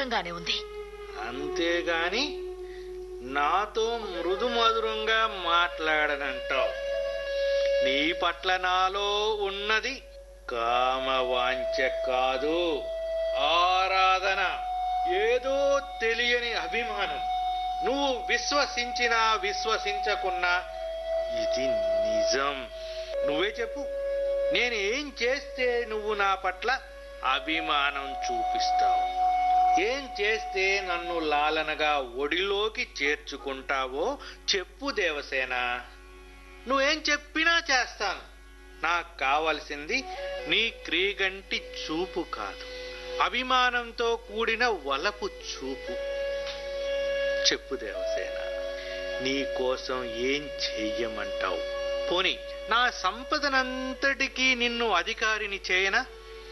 సిద్ధంగానే ఉంది అంతేగాని నాతో మృదు మధురంగా మాట్లాడనంటావు నీ పట్ల నాలో ఉన్నది కామవాంఛ కాదు ఆరాధన ఏదో తెలియని అభిమానం నువ్వు విశ్వసించినా విశ్వసించకున్నా ఇది నిజం నువ్వే చెప్పు నేను ఏం చేస్తే నువ్వు నా పట్ల అభిమానం చూపిస్తావు ఏం చేస్తే నన్ను లాలనగా ఒడిలోకి చేర్చుకుంటావో చెప్పు దేవసేన నువ్వేం చెప్పినా చేస్తాను నాకు కావలసింది నీ క్రీగంటి చూపు కాదు అభిమానంతో కూడిన వలపు చూపు చెప్పు దేవసేన నీ కోసం ఏం చెయ్యమంటావు పోని నా సంపదనంతటికీ నిన్ను అధికారిని చేయనా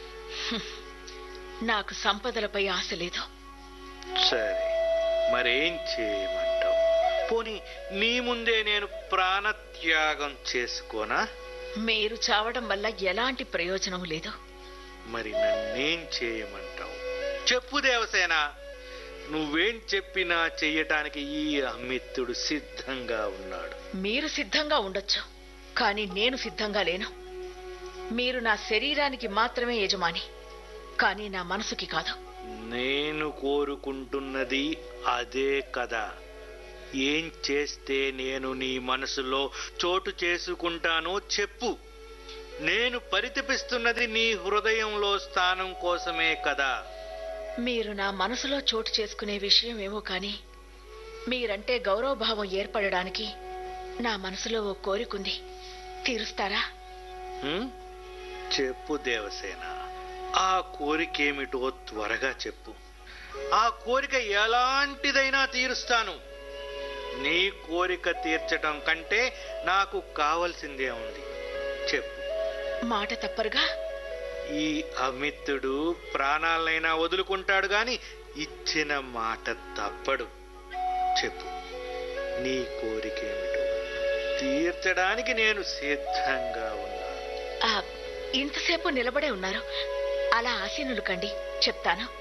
నాకు సంపదలపై ఆశ లేదు సరే మరేం చేయమంటావు పోని నీ ముందే నేను ప్రాణత్యాగం చేసుకోనా మీరు చావడం వల్ల ఎలాంటి ప్రయోజనం లేదు మరి నన్నేం చేయమంటావు చెప్పు దేవసేన నువ్వేం చెప్పినా చెయ్యటానికి ఈ అమిత్తుడు సిద్ధంగా ఉన్నాడు మీరు సిద్ధంగా ఉండొచ్చు కానీ నేను సిద్ధంగా లేను మీరు నా శరీరానికి మాత్రమే యజమాని కానీ నా మనసుకి కాదు నేను కోరుకుంటున్నది అదే కదా ఏం చేస్తే నేను నీ మనసులో చోటు చేసుకుంటానో చెప్పు నేను పరితపిస్తున్నది నీ హృదయంలో స్థానం కోసమే కదా మీరు నా మనసులో చోటు చేసుకునే విషయం ఏమో కానీ మీరంటే గౌరవభావం ఏర్పడడానికి నా మనసులో ఓ కోరికుంది తీరుస్తారా హ్మ్? చెప్పు దేవసేన ఆ కోరికేమిటో త్వరగా చెప్పు ఆ కోరిక ఎలాంటిదైనా తీరుస్తాను నీ కోరిక తీర్చటం కంటే నాకు కావలసిందే ఉంది చెప్పు మాట తప్పరుగా ఈ అమిత్తుడు ప్రాణాలనైనా వదులుకుంటాడు గాని ఇచ్చిన మాట తప్పడు చెప్పు నీ కోరికేమిటో తీర్చడానికి నేను సిద్ధంగా ఉన్నాను ఆ, ఇంతసేపు నిలబడే ఉన్నారు అలా ఆసీనులు కండి చెప్తాను